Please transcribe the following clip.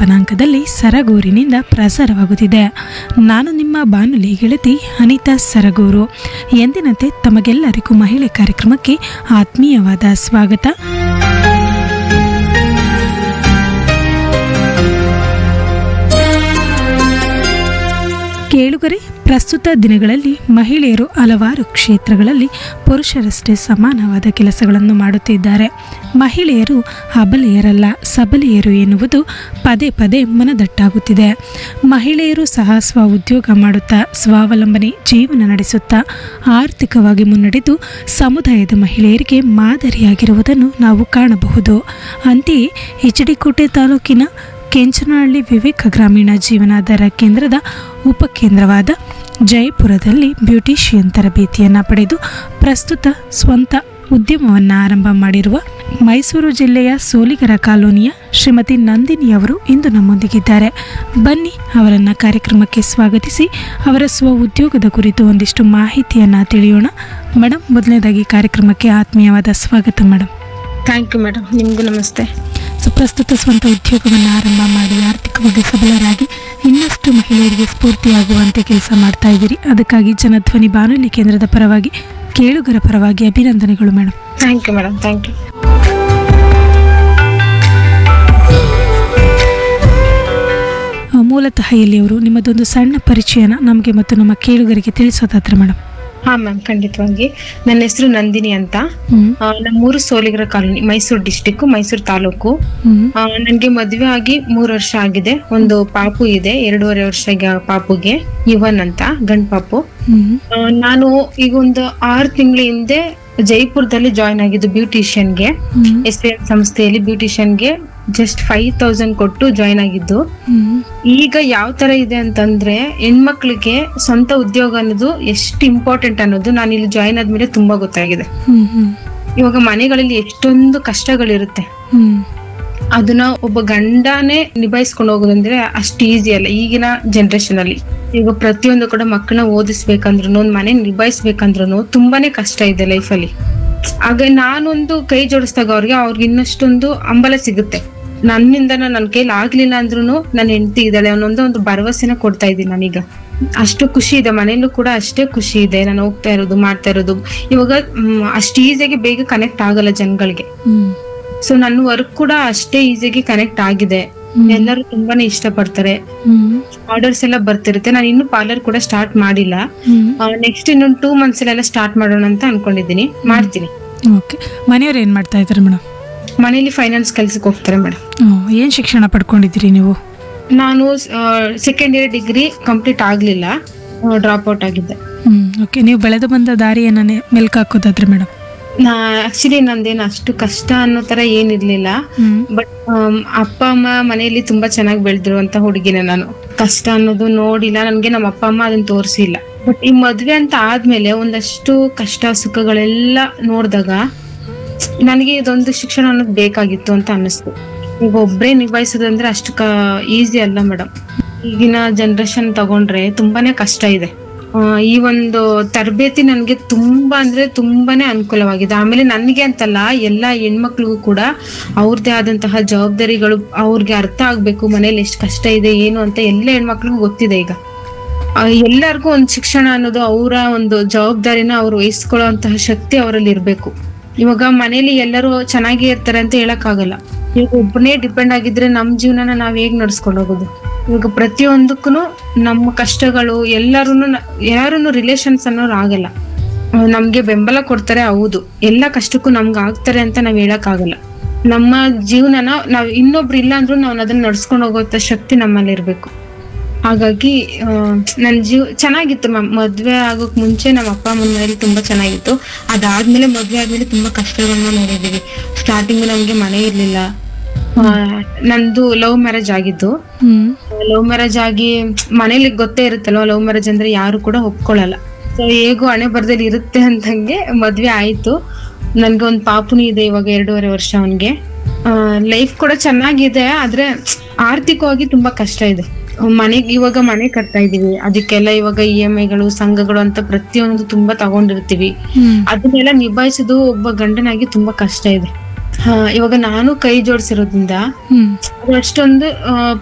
ಕಂಪನಾಂಕದಲ್ಲಿ ಸರಗೂರಿನಿಂದ ಪ್ರಸಾರವಾಗುತ್ತಿದೆ ನಾನು ನಿಮ್ಮ ಬಾನುಲಿ ಗೆಳತಿ ಅನಿತಾ ಸರಗೂರು ಎಂದಿನಂತೆ ತಮಗೆಲ್ಲರಿಗೂ ಮಹಿಳೆ ಕಾರ್ಯಕ್ರಮಕ್ಕೆ ಆತ್ಮೀಯವಾದ ಸ್ವಾಗತ ಕೇಳುಗರೆ ಪ್ರಸ್ತುತ ದಿನಗಳಲ್ಲಿ ಮಹಿಳೆಯರು ಹಲವಾರು ಕ್ಷೇತ್ರಗಳಲ್ಲಿ ಪುರುಷರಷ್ಟೇ ಸಮಾನವಾದ ಕೆಲಸಗಳನ್ನು ಮಾಡುತ್ತಿದ್ದಾರೆ ಮಹಿಳೆಯರು ಅಬಲೆಯರಲ್ಲ ಸಬಲೆಯರು ಎನ್ನುವುದು ಪದೇ ಪದೇ ಮನದಟ್ಟಾಗುತ್ತಿದೆ ಮಹಿಳೆಯರು ಸಹ ಸ್ವ ಉದ್ಯೋಗ ಮಾಡುತ್ತಾ ಸ್ವಾವಲಂಬನೆ ಜೀವನ ನಡೆಸುತ್ತಾ ಆರ್ಥಿಕವಾಗಿ ಮುನ್ನಡೆದು ಸಮುದಾಯದ ಮಹಿಳೆಯರಿಗೆ ಮಾದರಿಯಾಗಿರುವುದನ್ನು ನಾವು ಕಾಣಬಹುದು ಅಂತೆಯೇ ಎಚ್ ಡಿ ಕೋಟೆ ತಾಲೂಕಿನ ಕೆಂಚನಹಳ್ಳಿ ವಿವೇಕ ಗ್ರಾಮೀಣ ಜೀವನಾಧಾರ ಕೇಂದ್ರದ ಉಪಕೇಂದ್ರವಾದ ಜಯಪುರದಲ್ಲಿ ಬ್ಯೂಟಿಷಿಯನ್ ತರಬೇತಿಯನ್ನು ಪಡೆದು ಪ್ರಸ್ತುತ ಸ್ವಂತ ಉದ್ಯಮವನ್ನು ಆರಂಭ ಮಾಡಿರುವ ಮೈಸೂರು ಜಿಲ್ಲೆಯ ಸೋಲಿಗರ ಕಾಲೋನಿಯ ಶ್ರೀಮತಿ ನಂದಿನಿ ಅವರು ಇಂದು ನಮ್ಮೊಂದಿಗಿದ್ದಾರೆ ಬನ್ನಿ ಅವರನ್ನು ಕಾರ್ಯಕ್ರಮಕ್ಕೆ ಸ್ವಾಗತಿಸಿ ಅವರ ಸ್ವ ಉದ್ಯೋಗದ ಕುರಿತು ಒಂದಿಷ್ಟು ಮಾಹಿತಿಯನ್ನು ತಿಳಿಯೋಣ ಮೇಡಮ್ ಮೊದಲನೇದಾಗಿ ಕಾರ್ಯಕ್ರಮಕ್ಕೆ ಆತ್ಮೀಯವಾದ ಸ್ವಾಗತ ಮೇಡಮ್ ಥ್ಯಾಂಕ್ ಯು ಮೇಡಮ್ ನಿಮಗೂ ನಮಸ್ತೆ ಸೊ ಪ್ರಸ್ತುತ ಸ್ವಂತ ಉದ್ಯೋಗವನ್ನು ಆರಂಭ ಮಾಡಿ ಆರ್ಥಿಕವಾಗಿ ಸಬಲರಾಗಿ ಇನ್ನಷ್ಟು ಮಹಿಳೆಯರಿಗೆ ಸ್ಫೂರ್ತಿಯಾಗುವಂತೆ ಕೆಲಸ ಮಾಡ್ತಾ ಇದ್ದೀರಿ ಅದಕ್ಕಾಗಿ ಜನಧ್ವನಿ ಬಾನುಲಿ ಕೇಂದ್ರದ ಪರವಾಗಿ ಕೇಳುಗರ ಪರವಾಗಿ ಅಭಿನಂದನೆಗಳು madam thank you madam thank you ಆ, ಮೂಲತಃ ಎಲ್ಲಿಯವರು ನಿಮ್ಮದೊಂದು ಸಣ್ಣ ಪರಿಚಯನ ನಮಗೆ ಮತ್ತು ನಮ್ಮ ಕೇಳುಗರಿಗೆ ತಿಳಿಸೋದಾದ್ರೆ ಮೇಡಮ್ ಹಾ ಮ್ಯಾಮ್ ಖಂಡಿತವಾಗಿ ನನ್ನ ಹೆಸರು ನಂದಿನಿ ಅಂತ ಹ್ಮ್ ಆ, ನಮ್ಮೂರು ಸೋಲಿಗರ ಕಾಲೋನಿ ಮೈಸೂರು ಡಿಸ್ಟಿಕ್ ಮೈಸೂರು ತಾಲೂಕು ಹ್ಮ್ ಆ, ನನ್ಗೆ ಮದ್ವೆ ಆಗಿ ಮೂರು ವರ್ಷ ಆಗಿದೆ ಒಂದು ಪಾಪು ಇದೆ ಎರಡೂವರೆ ವರ್ಷ ಈಗ ಪಾಪುಗೆ ಯುವನ್ ಅಂತ ಗಂಡ್ ಪಾಪು ಹ್ಮ್ ಆ, ನಾನು ಈಗ ಒಂದು ಆರು ತಿಂಗಳ ಹಿಂದೆ ಜೈಪುರದಲ್ಲಿ ಜಾಯ್ನ್ ಆಗಿದ್ದು ಬ್ಯೂಟಿಷಿಯನ್ಗೆ ಹ್ಮ್ ಎಸ್ ಪಿ ಎಂ ಸಂಸ್ಥೆಯಲ್ಲಿ ಬ್ಯೂಟಿಷಿಯನ್ಗೆ ಜಸ್ಟ್ ಫೈವ್ ತೌಸಂಡ್ ಕೊಟ್ಟು ಜಾಯ್ನ್ ಆಗಿದ್ದು ಹ್ಮ್ ಈಗ ಯಾವ ತರ ಇದೆ ಅಂತಂದ್ರೆ ಹೆಣ್ಮಕ್ಳಿಗೆ ಸ್ವಂತ ಉದ್ಯೋಗ ಅನ್ನೋದು ಎಷ್ಟು ಇಂಪಾರ್ಟೆಂಟ್ ಅನ್ನೋದು ನಾನು ಇಲ್ಲಿ ಜಾಯಿನ್ ಆದ್ಮೇಲೆ ತುಂಬಾ ಗೊತ್ತಾಗಿದೆ ಹ್ಮ್ ಹ್ಮ್ ಇವಾಗ ಮನೆಗಳಲ್ಲಿ ಎಷ್ಟೊಂದು ಕಷ್ಟಗಳಿರುತ್ತೆ ಹ್ಮ್ ಅದನ್ನ ಒಬ್ಬ ಗಂಡನೇ ನಿಭಾಯಿಸ್ಕೊಂಡು ಹೋಗೋದಂದ್ರೆ ಅಷ್ಟು ಈಸಿ ಅಲ್ಲ ಈಗಿನ ಜನರೇಷನ್ ಅಲ್ಲಿ ಈಗ ಪ್ರತಿಯೊಂದು ಕೂಡ ಮಕ್ಕಳನ್ನ ಓದಿಸ್ಬೇಕಂದ್ರು ಒಂದ್ ಮನೆ ನಿಭಾಯಿಸ್ಬೇಕಂದ್ರು ತುಂಬಾನೇ ಕಷ್ಟ ಇದೆ ಲೈಫಲ್ಲಿ ಆಗ ನಾನೊಂದು ಕೈ ಜೋಡಿಸಿದಾಗ ಅವ್ರಿಗೆ ಅವ್ರಿಗೆ ಇನ್ನಷ್ಟೊಂದು ಹಂಬಲ ಸಿಗುತ್ತೆ ನನ್ನಿಂದ ನನ್ನ ಕೈಲಿ ಆಗ್ಲಿಲ್ಲ ಅಂದ್ರೂ ನನ್ನ ಹೆಂಡತಿ ಇದ್ದಾಳೆ ಅನ್ನೊಂದು ಒಂದು ಭರವಸೆನ ಕೊಡ್ತಾ ಇದ್ದೀನಿ ನಾನೀಗ ಅಷ್ಟು ಖುಷಿ ಇದೆ ಮನೇಲೂ ಕೂಡ ಅಷ್ಟೇ ಖುಷಿ ಇದೆ ನಾನು ಹೋಗ್ತಾ ಇರೋದು ಮಾಡ್ತಾ ಇರೋದು ಇವಾಗ ಮ್, ಅಷ್ಟು ಈಸಿಯಾಗಿ ಬೇಗ ಕನೆಕ್ಟ್ ಆಗಲ್ಲ ಜನಗಳಿಗೆ ಹ್ಮ್ ಸೊ ನನ್ನ ವರ್ಕ್ ಕೂಡ ಅಷ್ಟೇ ಈಸಿಯಾಗಿ ಕನೆಕ್ಟ್ ಆಗಿದೆ ಹ್ಮ್. ಎಲ್ಲರೂ ತುಂಬಾನೇ ಇಷ್ಟಪಡ್ತಾರೆ ಹ್ಮ್ ಆರ್ಡರ್ಸ್ ಎಲ್ಲ ಬರ್ತಿರುತ್ತೆ ನಾನು ಇನ್ನು ಪಾರ್ಲರ್ ಕೂಡ ಸ್ಟಾರ್ಟ್ ಮಾಡಿಲ್ಲ ಹ್ಮ್ ನೆಕ್ಸ್ಟ್ ಇನ್ನೊಂದು ಟೂ ಮಂತ್ಸ್ ಎಲ್ಲ ಸ್ಟಾರ್ಟ್ ಮಾಡೋಣ ಅಂತ ಅನ್ಕೊಂಡಿದ್ದೀನಿ ಮಾಡ್ತೀನಿ ಓಕೆ ಮನೆಯವ್ರು ಏನು ಮಾಡ್ತಾ ಇದ್ದಾರೆ ಮೇಡಮ್ ಮನೇಲಿ ಫೈನಾನ್ಸ್ ಕೆಲ್ಸಕ್ಕೆ ಹೋಗ್ತಾರೆ ಮೇಡಮ್ ಏನು ಶಿಕ್ಷಣ ಪಡ್ಕೊಂಡಿದ್ದೀರಿ ನೀವು ನಾನು ಸೆಕೆಂಡ್ ಇಯರ್ ಡಿಗ್ರಿ ಕಂಪ್ಲೀಟ್ ಆಗ್ಲಿಲ್ಲ ಡ್ರಾಪ್ ಔಟ್ ಆಗಿದ್ದೆ ಹ್ಮ್ ಓಕೆ ನೀವು ಬೆಳೆದು ಬಂದ ದಾರಿಯನ್ನೇ ಮೆಲ್ಕ್ ಹಾಕೋದಾದ್ರೆ ಮೇಡಮ್ ನಾ ಆಕ್ಚುಲಿ ನಂದೇನು ಅಷ್ಟು ಕಷ್ಟ ಅನ್ನೋ ತರ ಏನಿರ್ಲಿಲ್ಲ ಹ್ಮ್ ಬಟ್ ಅಪ್ಪ ಅಮ್ಮ ಮನೆಯಲ್ಲಿ ತುಂಬಾ ಚೆನ್ನಾಗಿ ಬೆಳೆದಿರುವಂತ ಹುಡುಗಿನೇ ನಾನು ಕಷ್ಟ ಅನ್ನೋದು ನೋಡಿಲ್ಲ ನನ್ಗೆ ನಮ್ಮ ಅಪ್ಪ ಅಮ್ಮ ಅದನ್ನ ತೋರಿಸಿಲ್ಲ ಬಟ್ ಈ ಮದ್ವೆ ಅಂತ ಆದ್ಮೇಲೆ ಒಂದಷ್ಟು ಕಷ್ಟ ಸುಖಗಳೆಲ್ಲ ನೋಡಿದಾಗ ನನಗೆ ಇದೊಂದು ಶಿಕ್ಷಣ ಅನ್ನೋದು ಬೇಕಾಗಿತ್ತು ಅಂತ ಅನ್ನಿಸ್ತು ಈಗ ಒಬ್ರೇ ನಿಭಾಯಿಸೋದಂದ್ರೆ ಅಷ್ಟು ಕ ಈಸಿ ಅಲ್ಲ ಮೇಡಮ್ ಈಗಿನ ಜನರೇಷನ್ ತಗೊಂಡ್ರೆ ತುಂಬಾನೇ ಕಷ್ಟ ಇದೆ ಆ, ಈ ಒಂದು ತರಬೇತಿ ನನಗೆ ತುಂಬಾ ಅಂದ್ರೆ ತುಂಬಾನೇ ಅನುಕೂಲವಾಗಿದೆ ಆಮೇಲೆ ನನಗೆ ಅಂತಲ್ಲ ಎಲ್ಲಾ ಹೆಣ್ಮಕ್ಳಿಗೂ ಕೂಡ ಅವ್ರದ್ದೇ ಆದಂತಹ ಜವಾಬ್ದಾರಿಗಳು ಅವ್ರಿಗೆ ಅರ್ಥ ಆಗ್ಬೇಕು ಮನೇಲಿ ಎಷ್ಟು ಕಷ್ಟ ಇದೆ ಏನು ಅಂತ ಎಲ್ಲ ಹೆಣ್ಮಕ್ಳಿಗೂ ಗೊತ್ತಿದೆ ಈಗ ಆ, ಎಲ್ಲರಿಗೂ ಒಂದು ಶಿಕ್ಷಣ ಅನ್ನೋದು ಅವರ ಒಂದು ಜವಾಬ್ದಾರಿನ ಅವ್ರು ವಹಿಸ್ಕೊಳ್ಳುವಂತಹ ಶಕ್ತಿ ಅವರಲ್ಲಿ ಇರ್ಬೇಕು ಇವಾಗ ಮನೇಲಿ ಎಲ್ಲರೂ ಚೆನ್ನಾಗಿ ಇರ್ತಾರೆ ಅಂತ ಹೇಳಕ್ ಆಗಲ್ಲ ಈಗ ಒಬ್ಬನೇ ಡಿಪೆಂಡ್ ಆಗಿದ್ರೆ ನಮ್ ಜೀವನನ ನಾವ್ ಹೇಗ್ ನಡ್ಸ್ಕೊಂಡು ಹೋಗೋದು ಇವಾಗ ಪ್ರತಿಯೊಂದಕ್ಕೂ ನಮ್ಮ ಕಷ್ಟಗಳು ಎಲ್ಲರೂ ಯಾರನ್ನು ರಿಲೇಷನ್ಸ್ ಅನ್ನೋರು ಆಗಲ್ಲ ಅವ್ರು ನಮ್ಗೆ ಬೆಂಬಲ ಕೊಡ್ತಾರೆ ಹೌದು ಎಲ್ಲ ಕಷ್ಟಕ್ಕೂ ನಮ್ಗೆ ಆಗ್ತಾರೆ ಅಂತ ನಾವ್ ಹೇಳಕ್ ಆಗಲ್ಲ ನಮ್ಮ ಜೀವನನ ನಾವ್ ಇನ್ನೊಬ್ರು ಇಲ್ಲ ಅಂದ್ರೂ ನಾವ್ ಅದನ್ನ ನಡ್ಸ್ಕೊಂಡು ಹೋಗೋಂಥ ಶಕ್ತಿ ನಮ್ಮಲ್ಲಿ ಇರ್ಬೇಕು ಹಾಗಾಗಿ ನನ್ನ ಜೀವ ಚೆನ್ನಾಗಿತ್ತು ಮ್ಯಾಮ್ ಮದ್ವೆ ಆಗೋಕ್ ಮುಂಚೆ ನಮ್ಮ ಅಪ್ಪ ಅಮ್ಮನ ಮನೇಲಿ ತುಂಬಾ ಚೆನ್ನಾಗಿತ್ತು ಅದಾದ್ಮೇಲೆ ಮದ್ವೆ ಆದ್ಮೇಲೆ ತುಂಬಾ ಕಷ್ಟಗಳನ್ನ ನೋಡಿದೀವಿ ಸ್ಟಾರ್ಟಿಂಗ್ ನಮ್ಗೆ ಮನೆ ಇರ್ಲಿಲ್ಲ ಆ, ನಂದು ಲವ್ ಮ್ಯಾರೇಜ್ ಆಗಿದ್ದು ಹ್ಮ್ ಲವ್ ಮ್ಯಾರೇಜ್ ಆಗಿ ಮನೇಲಿ ಗೊತ್ತೇ ಇರುತ್ತಲ್ವಾ ಲವ್ ಮ್ಯಾರೇಜ್ ಅಂದ್ರೆ ಯಾರು ಕೂಡ ಒಪ್ಕೊಳ್ಳಲ್ಲ ಸೊ ಹೇಗೂ ಹಣೆ ಬರ್ದಲ್ಲಿ ಇರುತ್ತೆ ಅಂತಂಗೆ ಮದ್ವೆ ಆಯ್ತು ನನ್ಗೆ ಒಂದ್ ಪಾಪುನಿ ಇದೆ ಇವಾಗ ಎರಡೂವರೆ ವರ್ಷ ಅವನ್ಗೆ ಲೈಫ್ ಕೂಡ ಚೆನ್ನಾಗಿದೆ ಆದ್ರೆ ಆರ್ಥಿಕವಾಗಿ ತುಂಬಾ ಕಷ್ಟ ಇದೆ ಮನೆಗೆ ಇವಾಗ ಮನೆ ಕಟ್ತಾ ಇದೀವಿ ಅದಕ್ಕೆಲ್ಲ ಇವಾಗ ಇ ಎಂ ಐಗಳು ಸಂಘಗಳು ಅಂತ ಪ್ರತಿಯೊಂದು ತುಂಬಾ ತಗೊಂಡಿರ್ತೀವಿ ಹ್ಮ್ ಅದನ್ನೆಲ್ಲ ನಿಭಾಯಿಸೋದು ಒಬ್ಬ ಗಂಡನಾಗಿ ತುಂಬಾ ಕಷ್ಟ ಇದೆ ಹಾ ಇವಾಗ ನಾನು ಕೈ ಜೋಡಿಸಿರೋದ್ರಿಂದ ಹ್ಮ್ ಅದು ಅಷ್ಟೊಂದು ಆ,